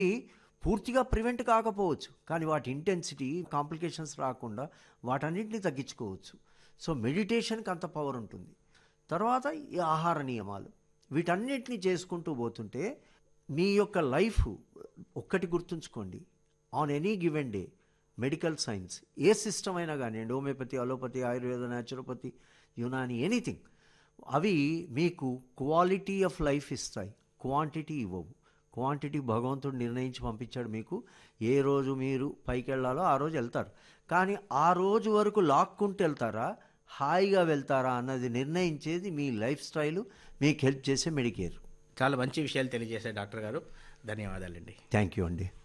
పూర్తిగా ప్రివెంట్ కాకపోవచ్చు కానీ వాటి ఇంటెన్సిటీ కాంప్లికేషన్స్ రాకుండా వాటన్నిటిని తగ్గించుకోవచ్చు సో మెడిటేషన్కి అంత పవర్ ఉంటుంది తర్వాత ఈ ఆహార నియమాలు వీటన్నిటిని చేసుకుంటూ పోతుంటే మీ యొక్క లైఫ్ ఒక్కటి గుర్తుంచుకోండి on any given day medical science ఏ సిస్టమ్ అయినా కానివ్వండి homeopathy allopathy Ayurveda naturopathy Unani anything అవి మీకు క్వాలిటీ ఆఫ్ లైఫ్ ఇస్తాయి క్వాంటిటీ ఇవ్వవు క్వాంటిటీ భగవంతుడు నిర్ణయించి పంపించాడు మీకు ఏ రోజు మీరు పైకి వెళ్ళాలో ఆ రోజు వెళ్తారు కానీ ఆ రోజు వరకు లాక్కుంటూ వెళ్తారా హాయిగా వెళ్తారా అన్నది నిర్ణయించేది మీ లైఫ్ స్టైలు మీకు హెల్ప్ చేసే మెడికేర్ చాలా మంచి విషయాలు తెలియజేశారు డాక్టర్ గారు ధన్యవాదాలండి థ్యాంక్ యూ అండి